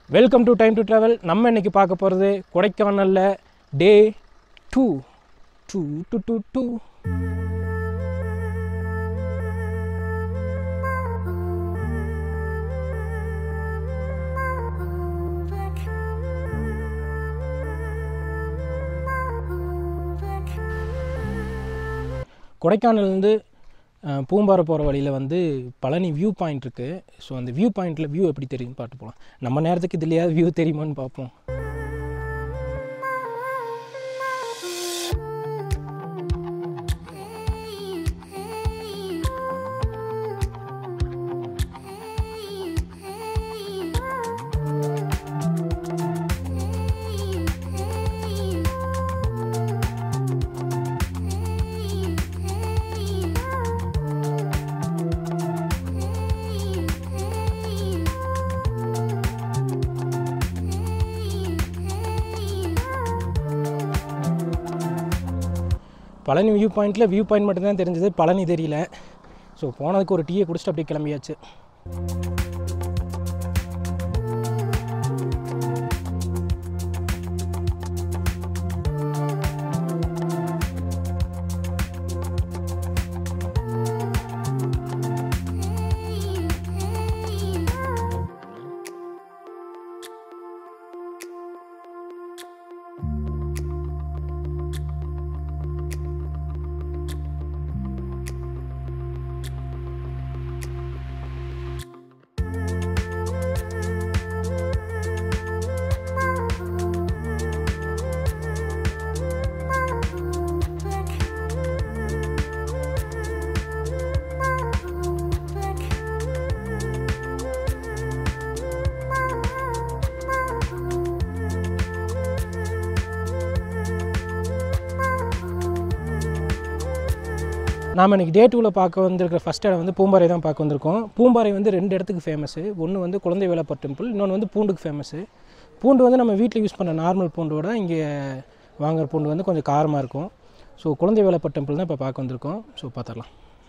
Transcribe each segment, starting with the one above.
welcome to time to travel நம்ம இன்னைக்கு பார்க்க போகிறது கொடைக்கானலில் day two two two two two கொடைக்கானல்லேருந்து அஹ், பூம்பாறை போகிற வழியில் வந்து பழனி வியூ பாயிண்ட் இருக்குது ஸோ அந்த வியூ பாயிண்ட்டில் வியூ எப்படி தெரியும்னு பார்த்து போகலாம் நம்ம நேரத்துக்கு இதுலையாவது வியூ தெரியுமான்னு பார்ப்போம் பழனி வியூ பாயிண்ட்டில் வியூ பாயிண்ட் மட்டும்தான் தெரிஞ்சது பழனி தெரியல ஸோ போனதுக்கு ஒரு டீயை குடிச்சிட்டு அப்படியே கிளம்பியாச்சு நாம் இன்னைக்கு டே டூவில் பார்க்க வந்திருக்கிற ஃபஸ்ட் இடம் வந்து பூம்பாறை தான் பார்க்க வந்திருக்கோம் பூம்பாறை வந்து ரெண்டு இடத்துக்கு ஃபேமஸு ஒன்று வந்து குழந்தை வேலப்பர் டெம்பிள் இன்னொன்று வந்து பூண்டுக்கு ஃபேமஸு பூண்டு வந்து நம்ம வீட்டில் யூஸ் பண்ண நார்மல் பூண்டோட இங்கே வாங்குற பூண்டு வந்து கொஞ்சம் காரமாக இருக்கும் ஸோ குழந்தை வேலப்பர் டெம்பிள் தான் இப்போ பார்க்க வந்திருக்கோம் ஸோ பார்த்துடலாம்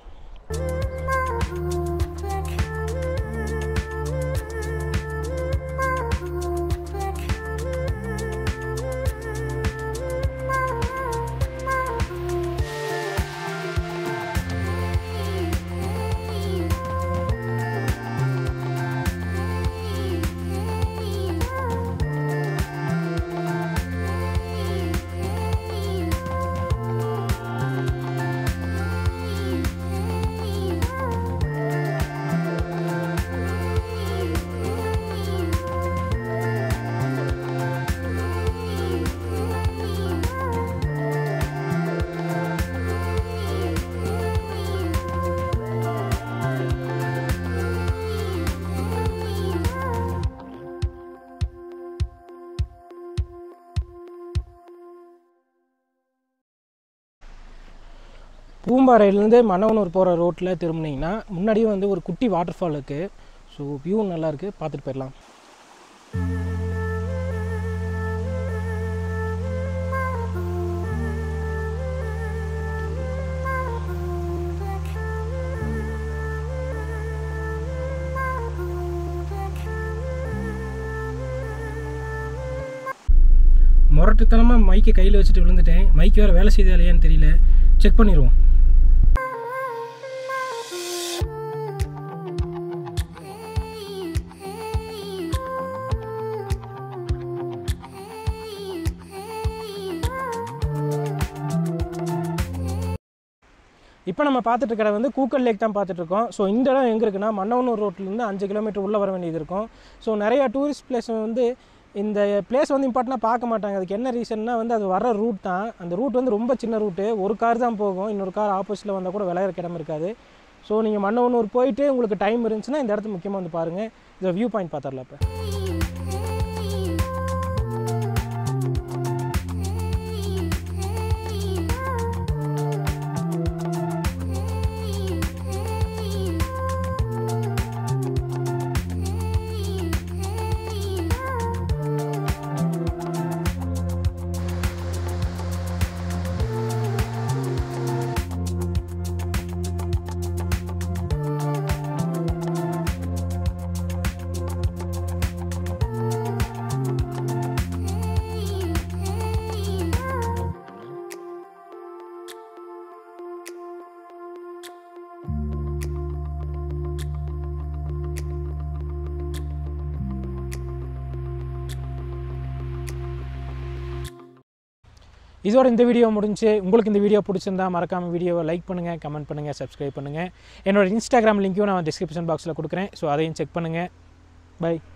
பூம்பாறையிலேருந்து மன்னவனூர் போகிற ரோட்டில் திரும்பினீங்கன்னா முன்னாடியே வந்து ஒரு குட்டி வாட்டர் ஃபால் இருக்குது ஸோ வியூ நல்லா இருக்குது பார்த்துட்டு போயிடலாம் முரட்டுத்தனமாக மைக்கை கையில் வச்சுட்டு விழுந்துட்டேன் மைக் வேறு வேலை செய்தா இல்லையான்னு தெரியல செக் பண்ணிடுவோம் இப்போ நம்ம பார்த்துட்டு இருக்கிறது வந்து கூக்கல் லேக் தான் பார்த்துட்டு இருக்கோம் ஸோ இந்த இடம் எங்கே இருக்குன்னா மன்னவனூர் ரோட்லேருந்து அஞ்சு கிலோமீட்டர் உள்ளே வர வேண்டியது இருக்கும் ஸோ நிறைய டூரிஸ்ட் பிளேஸ் வந்து இந்த பிளேஸ் வந்து இம்பார்ட்டனாக பார்க்க மாட்டாங்க அதுக்கு என்ன ரீசன்னா வந்து அது வர ரூட் தான் அந்த ரூட் வந்து ரொம்ப சின்ன ரூட்டு ஒரு கார் தான் போகும் இன்னொரு கார் ஆப்போசிட்டில் வந்தால் கூட விளையாடுற இடம் இருக்காது ஸோ நீங்கள் மன்னவனூர் போயிட்டு உங்களுக்கு டைம் இருந்துச்சுன்னா இந்த இடத்து முக்கியமாக வந்து பாருங்கள் இதை வியூ பாயிண்ட் பார்த்துடலாம் இப்போ இதோட இந்த வீடியோ முடிஞ்சு உங்களுக்கு இந்த வீடியோ பிடிச்சிருந்தா மறக்காமல் வீடியோவை லைக் பண்ணுங்கள் கமெண்ட் பண்ணுங்கள் சப்ஸ்கிரைப் பண்ணுங்கள் என்னோட இன்ஸ்டாகிராம் லிங்க்கையும் நான் டிஸ்கிரிப்ஷன் பாக்ஸில் கொடுக்குறேன் ஸோ அதையும் செக் பண்ணுங்கள் பை